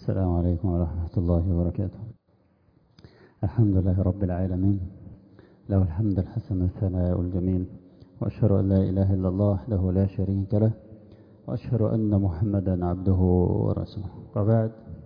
السلام عليكم ورحمة الله وبركاته الحمد لله رب العالمين له الحمد الحسن والثناء الجميل وأشهد أن لا إله إلا الله وحده لا شريك له وأشهد أن محمدا عبده ورسوله وبعد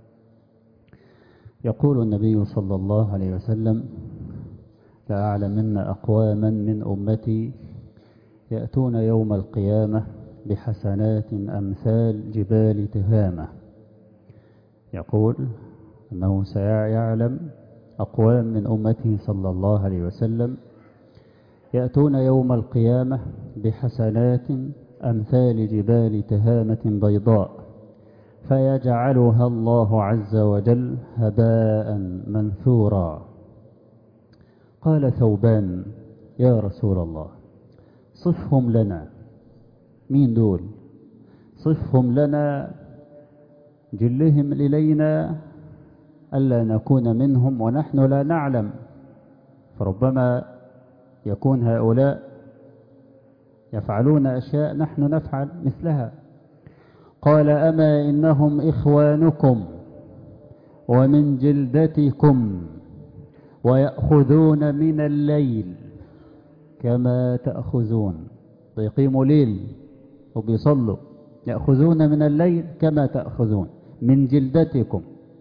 يقول النبي صلى الله عليه وسلم لأعلمن أقواما من أمتي يأتون يوم القيامة بحسنات أمثال جبال تهامة يقول أنه سيعلم أقوام من أمته صلى الله عليه وسلم يأتون يوم القيامة بحسنات أمثال جبال تهامة بيضاء فيجعلها الله عز وجل هباء منثورا قال ثوبان يا رسول الله صفهم لنا مين دول صفهم لنا جلهم إلينا ألا نكون منهم ونحن لا نعلم فربما يكون هؤلاء يفعلون أشياء نحن نفعل مثلها قال أما إنهم إخوانكم ومن جلدتكم ويأخذون من الليل كما تأخذون فيقيموا ليل وبيصلوا يأخذون من الليل كما تأخذون من جلدتكم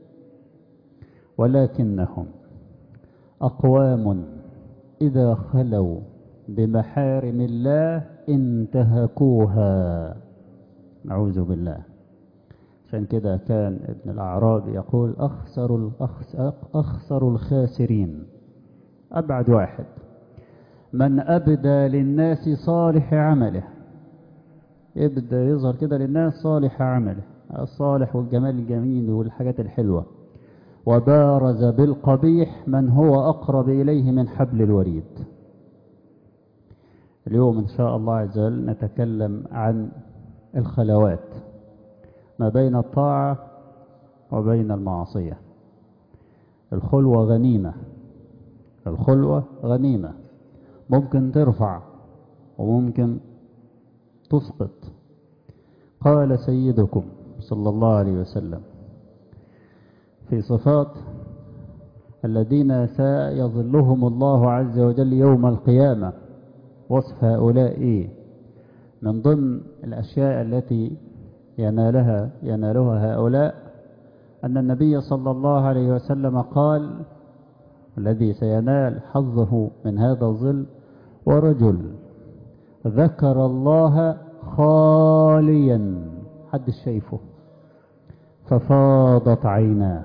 ولكنهم أقوام إذا خلوا بمحارم الله انتهكوها نعوذ بالله عشان كده كان ابن الأعراب يقول أخسر, أخسر الخاسرين أبعد واحد من أبدى للناس صالح عمله يبدأ يظهر كده للناس صالح عمله الصالح والجمال الجميل والحاجات الحلوة وبارز بالقبيح من هو أقرب إليه من حبل الوريد اليوم إن شاء الله عز وجل نتكلم عن الخلوات ما بين الطاعة وبين المعصية الخلوة غنيمة الخلوة غنيمة ممكن ترفع وممكن تسقط قال سيدكم صلى الله عليه وسلم في صفات الذين سيظلهم الله عز وجل يوم القيامة وصف هؤلاء إيه؟ من ضمن الأشياء التي ينالها ينالها هؤلاء أن النبي صلى الله عليه وسلم قال الذي سينال حظه من هذا الظل ورجل ذكر الله خاليا حد شايفه ففاضت عيناه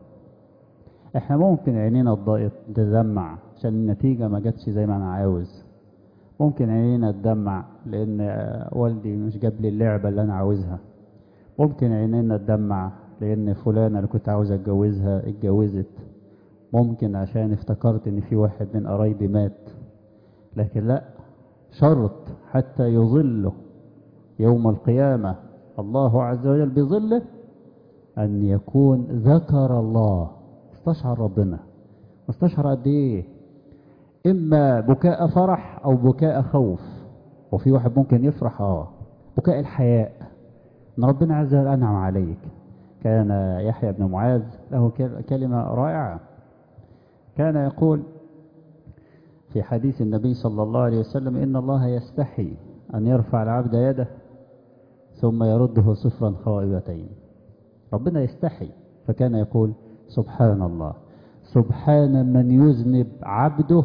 احنا ممكن عينينا تدمع عشان النتيجة ما جاتش زي ما انا عاوز ممكن عينينا تدمع لان والدي مش جاب لي اللعبة اللي انا عاوزها ممكن عينينا تدمع لان فلانة اللي كنت عاوز اتجوزها اتجوزت ممكن عشان افتكرت ان في واحد من قرايبي مات لكن لا شرط حتى يظله يوم القيامة الله عز وجل بظله أن يكون ذكر الله استشعر ربنا استشعر قد إيه إما بكاء فرح أو بكاء خوف وفي واحد ممكن يفرح آه بكاء الحياء أن ربنا عز وجل أنعم عليك كان يحيى بن معاذ له كلمة رائعة كان يقول في حديث النبي صلى الله عليه وسلم إن الله يستحي أن يرفع العبد يده ثم يرده صفرا خائبتين ربنا يستحي فكان يقول سبحان الله سبحان من يذنب عبده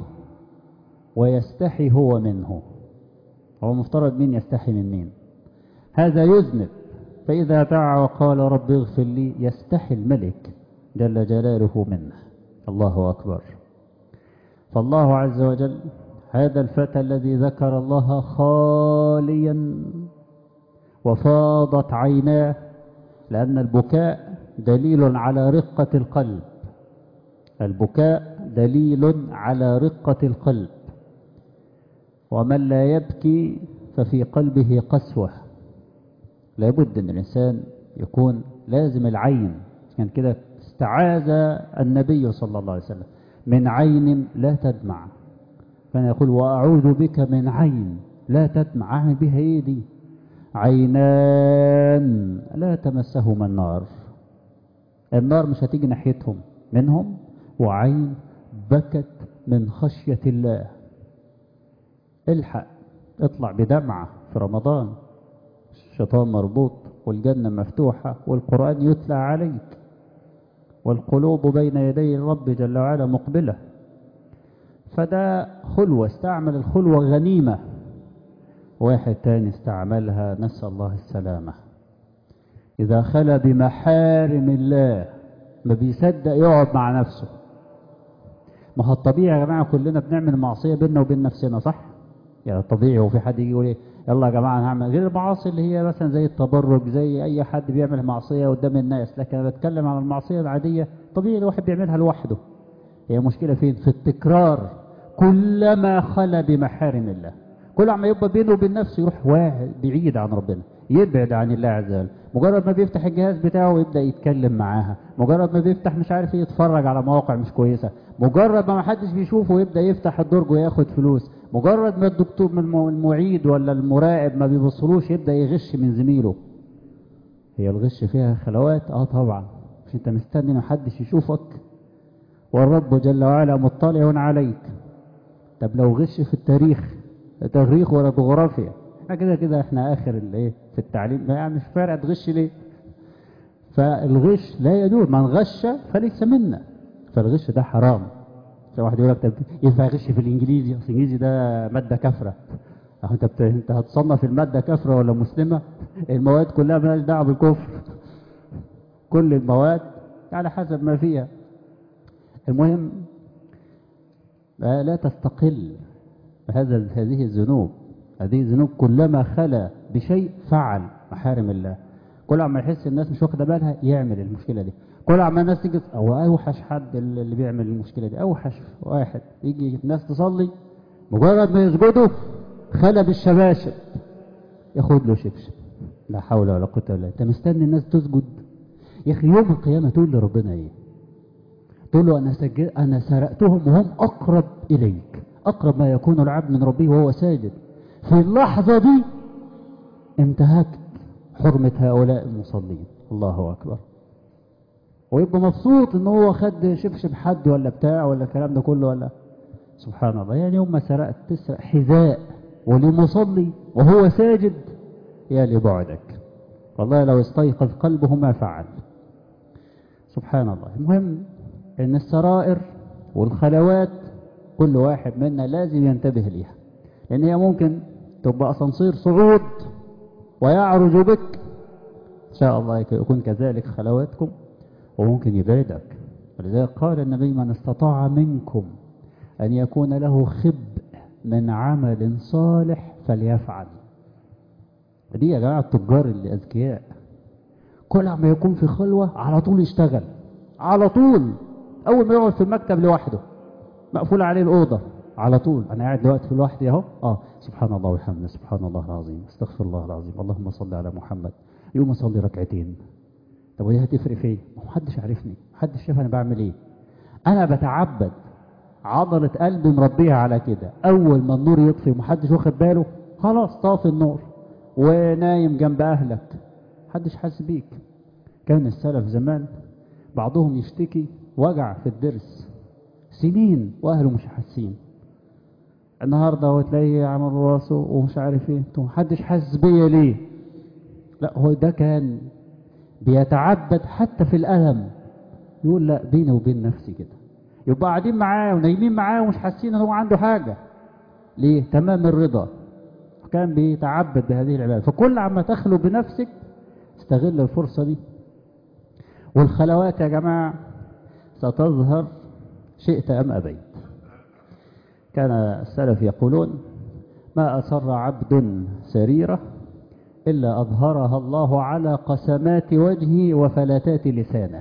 ويستحي هو منه هو مفترض مين يستحي من مين هذا يذنب فإذا دعا وقال رب اغفر لي يستحي الملك جل جلاله منه الله أكبر فالله عز وجل هذا الفتى الذي ذكر الله خاليا وفاضت عيناه لأن البكاء دليل على رقة القلب البكاء دليل على رقة القلب ومن لا يبكي ففي قلبه قسوة لابد أن الإنسان يكون لازم العين كان كده استعاذ النبي صلى الله عليه وسلم من عين لا تدمع كان يقول وأعوذ بك من عين لا تدمع أعمل بها إيه دي عينان لا تمسهما النار النار مش هتيجي ناحيتهم منهم وعين بكت من خشية الله الحق اطلع بدمعة في رمضان الشيطان مربوط والجنة مفتوحة والقرآن يتلى عليك والقلوب بين يدي الرب جل وعلا مقبلة فده خلوة استعمل الخلوة غنيمة واحد تاني استعملها نسأل الله السلامة إذا خلى بمحارم الله ما بيصدق يقعد مع نفسه ما هو الطبيعي يا جماعة كلنا بنعمل معصية بيننا وبين نفسنا صح؟ يعني الطبيعي هو في حد يجي يقول ايه يلا يا جماعة هنعمل غير المعاصي اللي هي مثلا زي التبرج زي أي حد بيعمل معصية قدام الناس لكن أنا بتكلم عن المعصية العادية طبيعي الواحد بيعملها لوحده هي مشكلة فين؟ في التكرار كلما خلى بمحارم الله كل عما يبقى بينه وبين نفسه يروح واحد بعيد عن ربنا يبعد عن الله عز وجل مجرد ما بيفتح الجهاز بتاعه يبدأ يتكلم معاها مجرد ما بيفتح مش عارف ايه يتفرج على مواقع مش كويسة مجرد ما محدش بيشوفه يبدأ يفتح الدرج وياخد فلوس مجرد ما الدكتور من المعيد ولا المراقب ما بيبصلوش يبدأ يغش من زميله هي الغش فيها خلوات اه طبعا مش انت مستني محدش يشوفك والرب جل وعلا مطلع عليك طب لو غش في التاريخ تاريخ ولا جغرافيا احنا كده كده احنا اخر الايه في التعليم يعني مش فارق تغش ليه فالغش لا يجوز من غش فليس منا فالغش ده حرام عشان واحد يقول لك طب ينفع يغش في الانجليزي اصل الانجليزي ده ماده كافره اهو انت بت... انت هتصنف الماده كافره ولا مسلمه المواد كلها مالهاش دعوه بالكفر كل المواد على حسب ما فيها المهم لا تستقل بهذا هذه الذنوب هذه الذنوب كلما خلا بشيء فعل محارم الله كل عما يحس الناس مش واخده بالها يعمل المشكله دي كل عما الناس تيجي او اوحش حد اللي بيعمل المشكله دي اوحش واحد يجي الناس تصلي مجرد ما يسجدوا خلا بالشباشب ياخد له شبشب لا حول ولا قوه الا بالله انت مستني الناس تسجد يا اخي يوم القيامه تقول لربنا ايه تقول له انا سجل انا سرقتهم وهم اقرب اليك اقرب ما يكون العبد من ربه وهو ساجد في اللحظه دي انتهكت حرمه هؤلاء المصلين الله اكبر ويبقى مبسوط ان هو خد شبشب حد ولا بتاع ولا الكلام ده كله ولا سبحان الله يعني يوم ما سرقت تسرق حذاء ولمصلي وهو ساجد يا لبعدك والله لو استيقظ قلبه ما فعل سبحان الله المهم ان السرائر والخلوات كل واحد منا لازم ينتبه ليها لان هي ممكن تبقى اسانسير صعود ويعرج بك ان شاء الله يكون كذلك خلواتكم وممكن يبعدك ولذلك قال النبي من استطاع منكم ان يكون له خبء من عمل صالح فليفعل دي يا جماعه التجار اللي اذكياء كل ما يكون في خلوه على طول يشتغل على طول اول ما يقعد في المكتب لوحده مقفول عليه الاوضه على طول انا قاعد دلوقتي في لوحدي اهو اه سبحان الله وبحمده سبحان الله العظيم استغفر الله العظيم اللهم صل على محمد يوم اصلي ركعتين طب ودي هتفرق في ايه ما حدش عارفني محدش شاف انا بعمل ايه انا بتعبد عضلة قلبي مربيها على كده اول ما النور يطفي ومحدش واخد باله خلاص طافي النور ونايم جنب اهلك محدش حاسس بيك كان السلف زمان بعضهم يشتكي وجع في الضرس سنين واهله مش حاسين النهارده هو تلاقيه عمل راسه ومش عارف ايه انتوا محدش حاسس بيا ليه لا هو ده كان بيتعبد حتى في الالم يقول لا بيني وبين نفسي كده يبقى قاعدين معاه ونايمين معاه ومش حاسين ان هو عنده حاجه ليه تمام الرضا كان بيتعبد بهذه العباده فكل عما تخلو بنفسك استغل الفرصه دي والخلوات يا جماعه ستظهر شئت ام ابيت كان السلف يقولون ما أسر عبد سريرة إلا أظهرها الله على قسمات وجهه وفلتات لسانه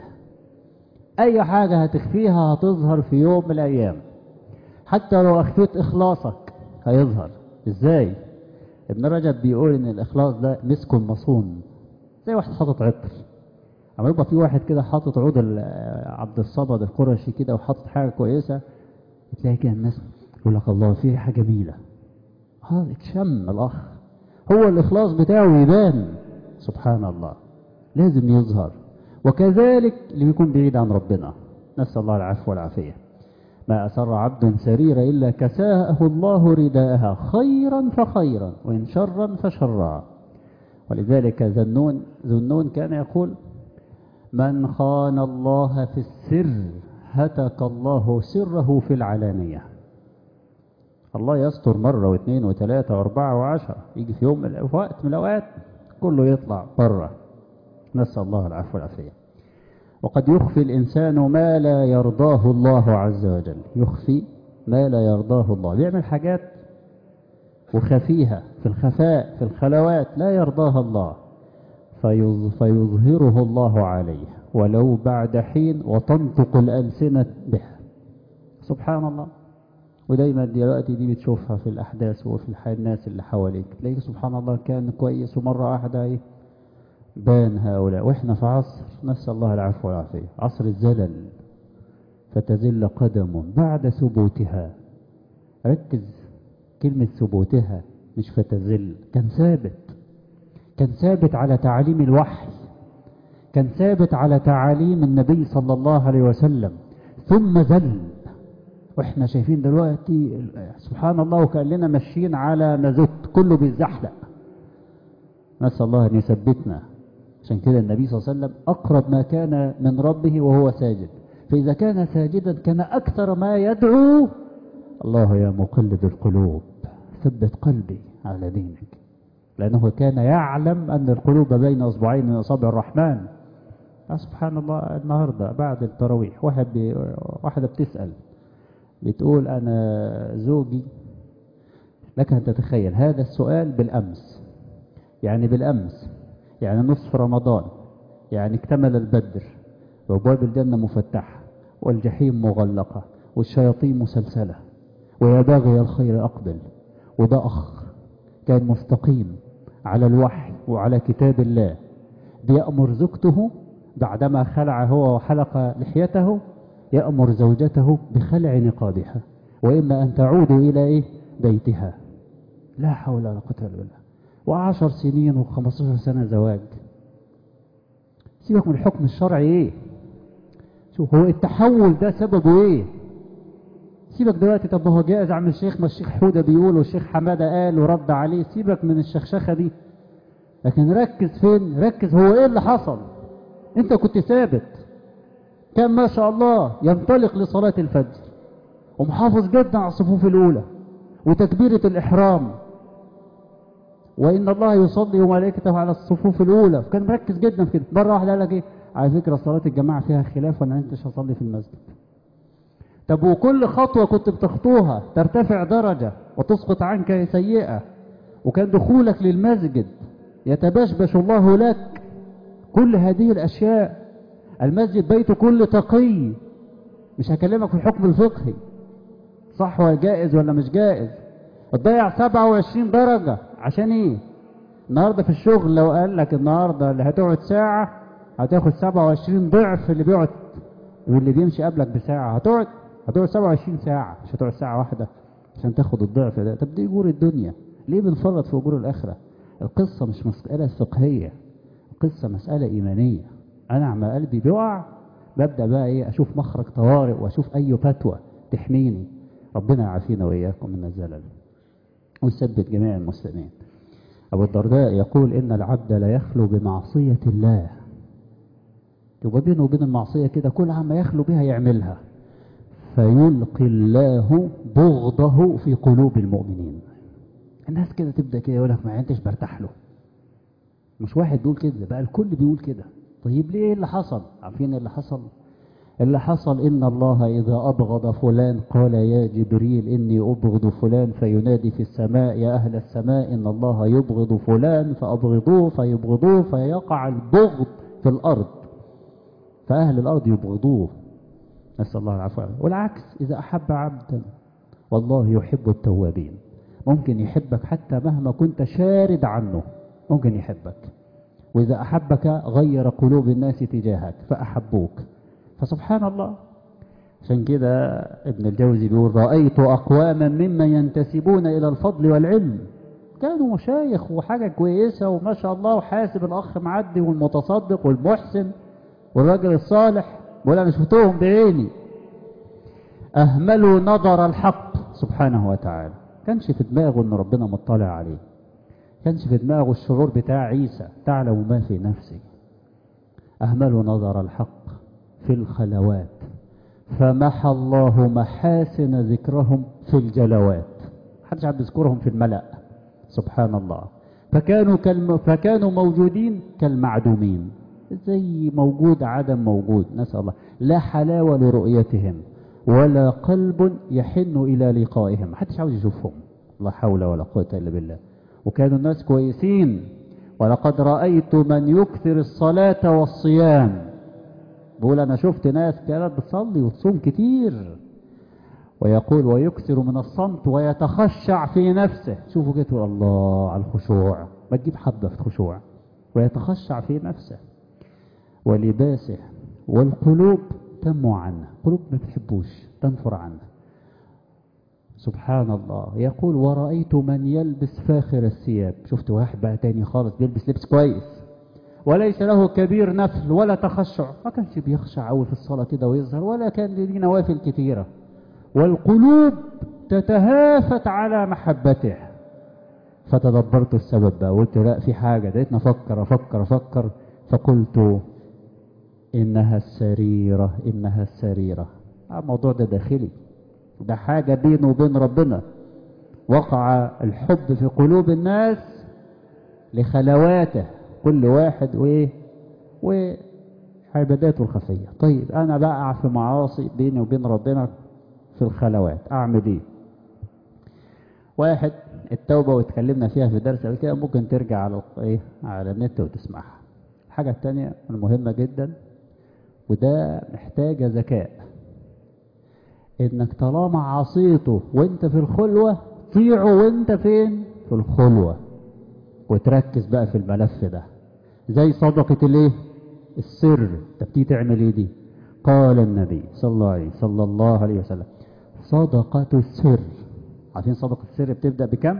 أي حاجة هتخفيها هتظهر في يوم من الأيام حتى لو أخفيت إخلاصك هيظهر إزاي؟ ابن رجب بيقول إن الإخلاص ده مسك مصون زي واحد حاطط عطر أما يبقى في واحد كده حاطط عود عبد الصمد القرشي كده وحاطط حاجة كويسة تلاقي كده الناس يقول لك الله في ريحه جميله هذا اتشم الاخ هو الاخلاص بتاعه يبان سبحان الله لازم يظهر وكذلك اللي بيكون بعيد عن ربنا نسأل الله العفو والعافية ما أسر عبد سرير إلا كساه الله رداءها خيرا فخيرا وإن شرا فشرا ولذلك ذنون ذنون كان يقول من خان الله في السر هتك الله سره في العلانية الله يستر مرة واثنين وثلاثة واربعة وعشرة يجي في يوم من وقت من الأوقات كله يطلع بره نسأل الله العفو والعافية وقد يخفي الإنسان ما لا يرضاه الله عز وجل يخفي ما لا يرضاه الله بيعمل حاجات وخفيها في الخفاء في الخلوات لا يرضاها الله فيظهره الله عليه ولو بعد حين وتنطق الألسنة به سبحان الله ودايما دلوقتي دي بتشوفها في الأحداث وفي الحياة الناس اللي حواليك تلاقي سبحان الله كان كويس ومرة واحدة ايه بان هؤلاء واحنا في عصر نسأل الله العفو والعافية عصر الزلل فتزل قدم بعد ثبوتها ركز كلمة ثبوتها مش فتزل كان ثابت كان ثابت على تعاليم الوحي كان ثابت على تعاليم النبي صلى الله عليه وسلم ثم زل واحنا شايفين دلوقتي سبحان الله وكأننا ماشيين على مازوت كله بيتزحلق نسأل الله أن يثبتنا عشان كده النبي صلى الله عليه وسلم أقرب ما كان من ربه وهو ساجد فإذا كان ساجدا كان أكثر ما يدعو الله يا مقلب القلوب ثبت قلبي على دينك لأنه كان يعلم أن القلوب بين أصبعين من أصابع الرحمن سبحان الله النهاردة بعد التراويح واحد بي واحدة بتسأل بتقول أنا زوجي لك أن تتخيل هذا السؤال بالأمس يعني بالأمس يعني نصف رمضان يعني اكتمل البدر وابواب الجنة مفتحة والجحيم مغلقة والشياطين مسلسلة ويا باغي الخير أقبل وده أخ كان مستقيم على الوحي وعلى كتاب الله بيأمر زوجته بعدما خلع هو وحلق لحيته يأمر زوجته بخلع نقابها وإما أن تعود إلى إيه بيتها لا حول ولا قوة إلا بالله وعشر سنين وخمستاشر سنة زواج سيبك من الحكم الشرعي ايه شوف هو التحول ده سببه ايه سيبك دلوقتي طب هو جائز عم الشيخ ما الشيخ حودة بيقول والشيخ حمادة قال ورد عليه سيبك من الشخشخة دي لكن ركز فين ركز هو ايه اللي حصل انت كنت ثابت كان ما شاء الله ينطلق لصلاة الفجر ومحافظ جدا على الصفوف الاولى وتكبيرة الاحرام وإن الله يصلي وملائكته على الصفوف الأولى كان مركز جدا في كده مرة واحدة قال لك إيه على فكرة صلاة الجماعة فيها خلاف وأنا أنتش هصلي في المسجد طب وكل خطوة كنت بتخطوها ترتفع درجة وتسقط عنك سيئة وكان دخولك للمسجد يتبشبش الله لك كل هذه الأشياء المسجد بيت كل تقي مش هكلمك في الحكم الفقهي صح ولا جائز ولا مش جائز تضيع 27 درجة عشان ايه النهاردة في الشغل لو قال لك النهاردة اللي هتقعد ساعة هتاخد 27 ضعف اللي بيقعد واللي بيمشي قبلك بساعة هتقعد هتقعد 27 ساعة مش هتقعد ساعة واحدة عشان تاخد الضعف ده طب دي أجور الدنيا ليه بنفرط في أجور الآخرة القصة مش مسألة فقهية القصة مسألة إيمانية أنا عما قلبي بيقع ببدأ بقى إيه أشوف مخرج طوارئ وأشوف أي فتوى تحميني ربنا يعافينا وإياكم من الزلل ويثبت جميع المسلمين أبو الدرداء يقول إن العبد لا يخلو بمعصية الله يبقى بينه وبين المعصية كده كل عما يخلو بها يعملها فيلقي الله بغضه في قلوب المؤمنين الناس كده تبدأ كده يقول لك ما انتش برتاح له مش واحد بيقول كده بقى الكل بيقول كده طيب ليه اللي حصل عارفين اللي حصل اللي حصل إن الله إذا أبغض فلان قال يا جبريل إني أبغض فلان فينادي في السماء يا أهل السماء إن الله يبغض فلان فأبغضوه فيبغضوه فيقع البغض في الأرض فأهل الأرض يبغضوه نسأل الله العفو والعكس إذا أحب عبدا والله يحب التوابين ممكن يحبك حتى مهما كنت شارد عنه ممكن يحبك وإذا أحبك غير قلوب الناس تجاهك فأحبوك فسبحان الله عشان كده ابن الجوزي بيقول رأيت أقواما ممن ينتسبون إلى الفضل والعلم كانوا مشايخ وحاجة كويسة وما شاء الله وحاسب الأخ معدي والمتصدق والمحسن والراجل الصالح بيقول انا شفتهم بعيني اهملوا نظر الحق سبحانه وتعالى كانش في دماغه ان ربنا مطلع عليه كانش في دماغه الشعور بتاع عيسى تعلم ما في نفسي اهملوا نظر الحق في الخلوات فمحى الله محاسن ذكرهم في الجلوات محدش عاد يذكرهم في الملأ سبحان الله فكانوا كالم... فكانوا موجودين كالمعدومين زي موجود عدم موجود نسأل الله لا حلاوة لرؤيتهم ولا قلب يحن إلى لقائهم محدش عاوز يشوفهم لا حول ولا قوة إلا بالله وكانوا الناس كويسين ولقد رأيت من يكثر الصلاة والصيام بقول أنا شفت ناس كانت بتصلي وتصوم كتير ويقول ويكثر من الصمت ويتخشع في نفسه شوفوا كده الله على الخشوع ما تجيب حبة في الخشوع ويتخشع في نفسه ولباسه والقلوب تنمو عنه قلوب ما بتحبوش تنفر عنه سبحان الله يقول ورأيت من يلبس فاخر الثياب شفت واحد بقى تاني خالص بيلبس لبس كويس وليس له كبير نفل ولا تخشع ما كانش بيخشع قوي في الصلاة كده ويظهر ولا كان ليه نوافل كتيرة والقلوب تتهافت على محبته فتدبرت السبب بقى قلت لا في حاجة دقيت افكر افكر افكر فقلت انها السريرة انها السريرة الموضوع ده داخلي ده حاجة بينه وبين ربنا وقع الحب في قلوب الناس لخلواته كل واحد وايه وعباداته الخفية طيب انا بقع في معاصي بيني وبين ربنا في الخلوات اعمل ايه واحد التوبة واتكلمنا فيها في درس قبل كده ممكن ترجع على ايه على النت وتسمعها الحاجة التانية المهمة جدا وده محتاجة ذكاء انك طالما عصيته وانت في الخلوة طيعه وانت فين في الخلوة وتركز بقى في الملف ده زي صدقة الايه السر انت بتيجي تعمل ايه دي قال النبي صلى الله عليه صلى الله عليه وسلم صدقة السر عارفين صدقة السر بتبدأ بكم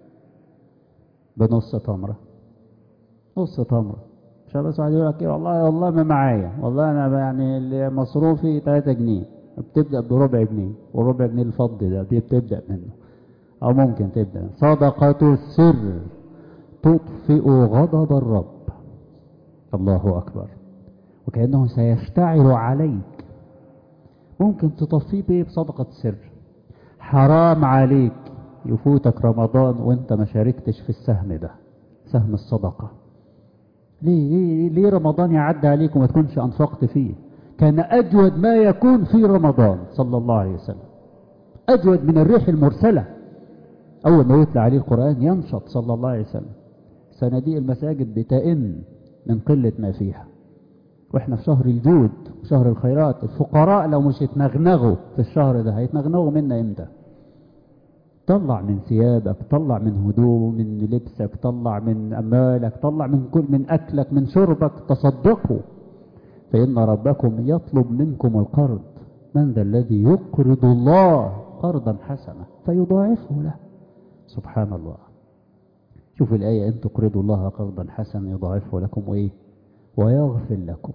بنص تمرة نص تمرة مش بس واحد يقول لك ايه والله والله ما معايا والله انا يعني اللي مصروفي 3 جنيه بتبدأ بربع جنيه وربع جنيه الفضي ده دي بتبدأ منه او ممكن تبدأ صدقة السر تطفئ غضب الرب الله اكبر وكأنه سيشتعل عليك ممكن تطفيه بايه بصدقة السر حرام عليك يفوتك رمضان وانت ما شاركتش في السهم ده سهم الصدقة ليه, ليه, ليه رمضان يعدي عليك وما تكونش أنفقت فيه كان أجود ما يكون في رمضان صلى الله عليه وسلم أجود من الريح المرسلة أول ما يطلع عليه القرآن ينشط صلى الله عليه وسلم صناديق المساجد بتئن من قلة ما فيها واحنا في شهر الجود شهر الخيرات الفقراء لو مش يتنغنغوا في الشهر ده هيتنغنغوا منا امتى طلع من ثيابك طلع من هدوم من لبسك طلع من اموالك طلع من كل من اكلك من شربك تصدقوا فان ربكم يطلب منكم القرض من ذا الذي يقرض الله قرضا حسنا فيضاعفه له سبحان الله شوف الآية أن تقرضوا الله قرضا حسنا يضاعفه لكم وإيه ويغفر لكم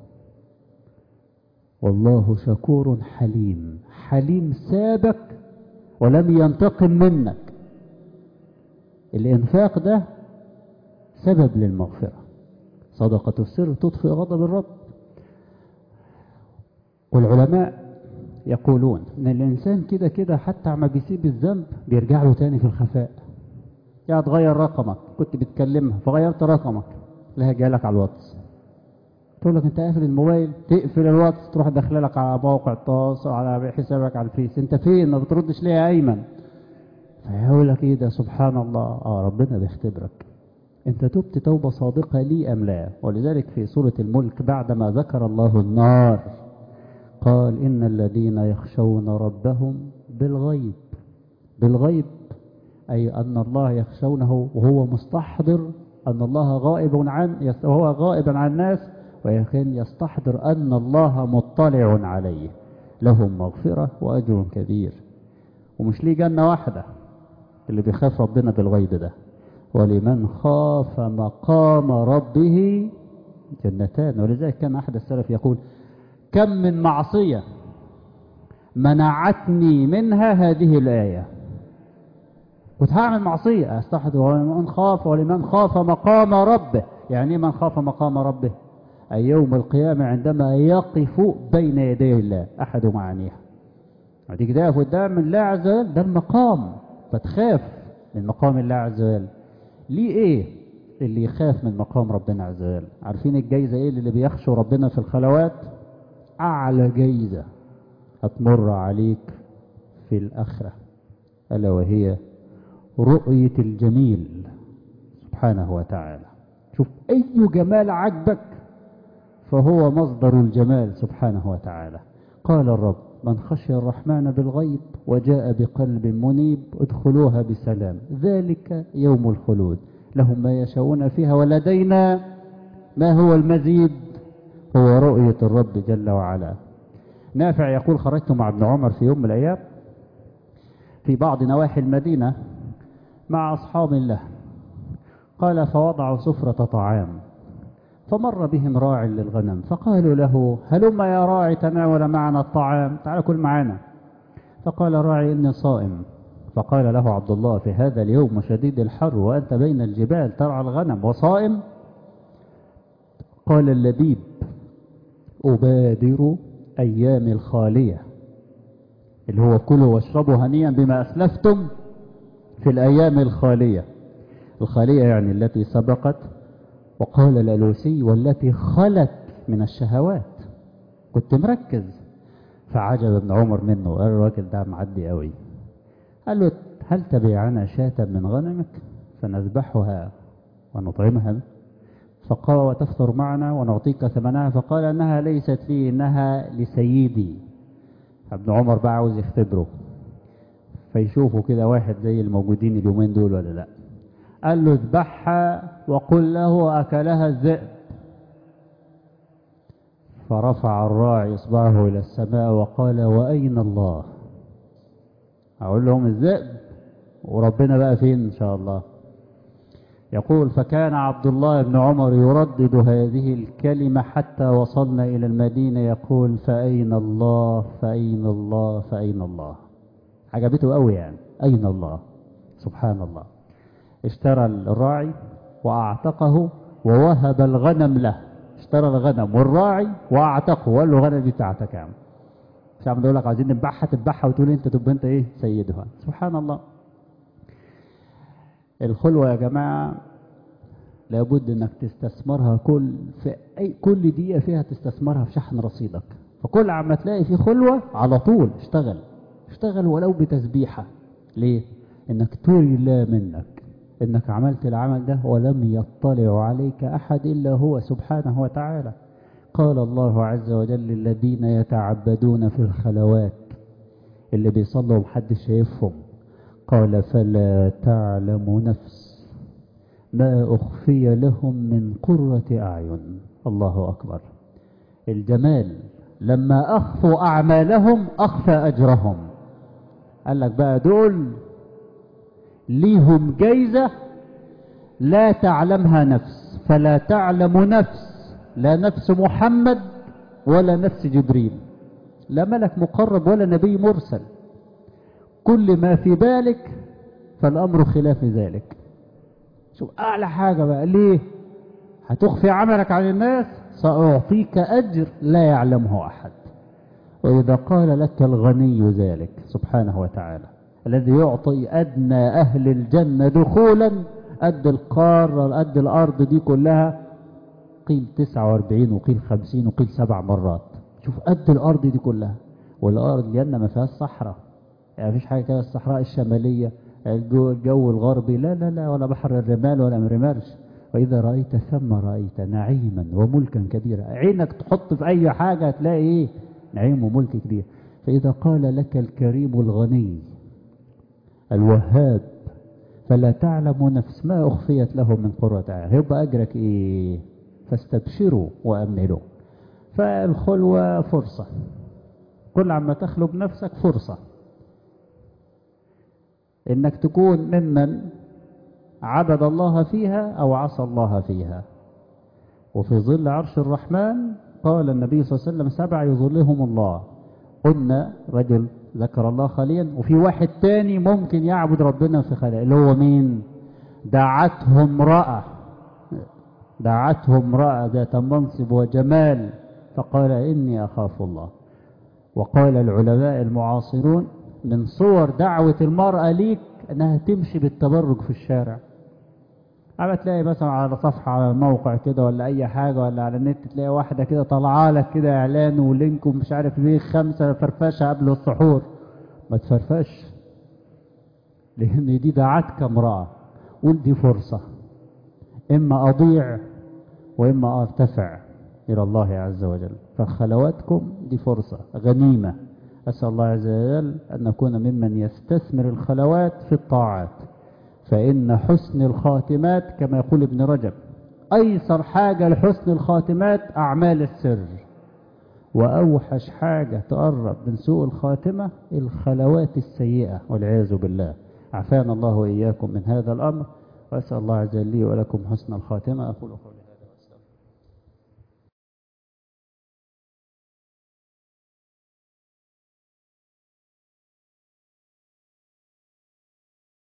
والله شكور حليم حليم سابك ولم ينتقم منك الإنفاق ده سبب للمغفرة صدقة السر تطفئ غضب الرب والعلماء يقولون ان الانسان كده كده حتى عما بيسيب الذنب بيرجع له تاني في الخفاء يعني تغير رقمك كنت بتكلمها فغيرت رقمك لها جالك على الواتس تقول لك انت قافل الموبايل تقفل الواتس تروح داخله لك على موقع التواصل على حسابك على الفيس انت فين ما بتردش ليه يا ايمن فيقول لك ايه ده سبحان الله اه ربنا بيختبرك انت تبت توبة صادقة لي ام لا ولذلك في سورة الملك بعدما ذكر الله النار قال ان الذين يخشون ربهم بالغيب بالغيب أي أن الله يخشونه وهو مستحضر أن الله غائب عن وهو غائب عن الناس ولكن يستحضر أن الله مطلع عليه لهم مغفرة وأجر كبير ومش ليه جنة واحدة اللي بيخاف ربنا بالغيب ده ولمن خاف مقام ربه جنتان ولذلك كان أحد السلف يقول كم من معصية منعتني منها هذه الآية كنت هعمل معصية أستحضر ولمن خاف ولمن خاف مقام ربه يعني من خاف مقام ربه أي يوم القيامة عندما يقف بين يدي الله أحد معانيها هتيجي تقف قدام الله عز وجل ده المقام فتخاف من مقام الله عز وجل ليه ايه اللي يخاف من مقام ربنا عز وجل عارفين الجايزة ايه اللي بيخشوا ربنا في الخلوات اعلى جايزة هتمر عليك في الاخرة الا وهي رؤية الجميل سبحانه وتعالى شوف اي جمال عجبك فهو مصدر الجمال سبحانه وتعالى قال الرب من خشي الرحمن بالغيب وجاء بقلب منيب ادخلوها بسلام ذلك يوم الخلود لهم ما يشاءون فيها ولدينا ما هو المزيد هو رؤية الرب جل وعلا نافع يقول خرجت مع ابن عمر في يوم من الأيام في بعض نواحي المدينة مع أصحاب الله قال فوضعوا سفرة طعام فمر بهم راع للغنم فقالوا له هلم يا راعي تناول معنا الطعام تعال كل معنا فقال راعي إني صائم فقال له عبد الله في هذا اليوم شديد الحر وأنت بين الجبال ترعى الغنم وصائم قال اللبيب أبادر أيام الخالية اللي هو كلوا واشربوا هنيئا بما أسلفتم في الأيام الخالية الخالية يعني التي سبقت وقال الألوسي والتي خلت من الشهوات كنت مركز فعجب ابن عمر منه قال الراجل ده معدي قوي قال له هل تبيعنا شاة من غنمك فنذبحها ونطعمها فقال وتفطر معنا ونعطيك ثمنها فقال انها ليست لي انها لسيدي ابن عمر بقى عاوز يختبره فيشوفوا كده واحد زي الموجودين اليومين دول ولا لا قال له اذبحها وقل له أكلها الذئب فرفع الراعي إصبعه إلى السماء وقال وأين الله أقول لهم الذئب وربنا بقى فين إن شاء الله يقول فكان عبد الله بن عمر يردد هذه الكلمة حتى وصلنا إلى المدينة يقول فأين الله فأين الله فأين الله عجبته قوي يعني أين الله سبحان الله اشترى الراعي وأعتقه ووهب الغنم له اشترى الغنم والراعي وأعتقه وقال له الغنم دي بتاعتك يا عم مش عم يقول لك عايزين نذبحها تذبحها وتقول انت تبقى انت ايه سيدها سبحان الله الخلوة يا جماعة لابد انك تستثمرها كل في اي كل دقيقة فيها تستثمرها في شحن رصيدك فكل عما تلاقي في خلوة على طول اشتغل اشتغل ولو بتسبيحة ليه انك توري الله منك انك عملت العمل ده ولم يطلع عليك احد الا هو سبحانه وتعالى قال الله عز وجل الذين يتعبدون في الخلوات اللي بيصلوا محدش شايفهم قال فلا تعلم نفس ما أخفي لهم من قرة أعين الله أكبر الجمال لما أخفوا أعمالهم أخفى أجرهم قال لك بقى دول ليهم جايزة لا تعلمها نفس فلا تعلم نفس لا نفس محمد ولا نفس جبريل لا ملك مقرب ولا نبي مرسل كل ما في بالك فالأمر خلاف ذلك شوف أعلى حاجة بقى ليه هتخفي عملك عن الناس سأعطيك أجر لا يعلمه أحد وإذا قال لك الغني ذلك سبحانه وتعالى الذي يعطي أدنى أهل الجنة دخولا قد القارة قد الأرض دي كلها قيل 49 وقيل 50 وقيل سبع مرات شوف قد الأرض دي كلها والأرض الجنة ما فيهاش صحراء يعني مفيش حاجة كده الصحراء الشمالية الجو, الجو الغربي لا لا لا ولا بحر الرمال ولا مرمرش وإذا رأيت ثم رأيت نعيما وملكا كبيرا عينك تحط في أي حاجة تلاقي إيه نعيم وملك كبير فإذا قال لك الكريم الغني الوهاب فلا تعلم نفس ما أخفيت له من قرة أعين هيبقى أجرك إيه فاستبشروا وأملوا فالخلوة فرصة كل عما تخلو بنفسك فرصة انك تكون ممن عبد الله فيها او عصى الله فيها وفي ظل عرش الرحمن قال النبي صلى الله عليه وسلم سبع يظلهم الله قلنا رجل ذكر الله خاليا وفي واحد تاني ممكن يعبد ربنا في خلاء اللي هو مين دعته امرأة دعته امرأة ذات منصب وجمال فقال إني أخاف الله وقال العلماء المعاصرون من صور دعوة المرأة ليك أنها تمشي بالتبرج في الشارع أما تلاقي مثلا على صفحة على الموقع كده ولا أي حاجة ولا على النت تلاقي واحدة كده طالعة لك كده إعلان ولينك ومش عارف إيه خمسة فرفشة قبل السحور ما تفرفش لأن دي دعتك امرأة قول دي فرصة إما أضيع وإما أرتفع إلى الله عز وجل فخلواتكم دي فرصة غنيمة أسأل الله عز وجل أن نكون ممن يستثمر الخلوات في الطاعات فإن حسن الخاتمات كما يقول ابن رجب أيسر حاجة لحسن الخاتمات أعمال السر وأوحش حاجة تقرب من سوء الخاتمة الخلوات السيئة والعياذ بالله عافانا الله وإياكم من هذا الأمر وأسأل الله عز وجل لي ولكم حسن الخاتمة أقول قولي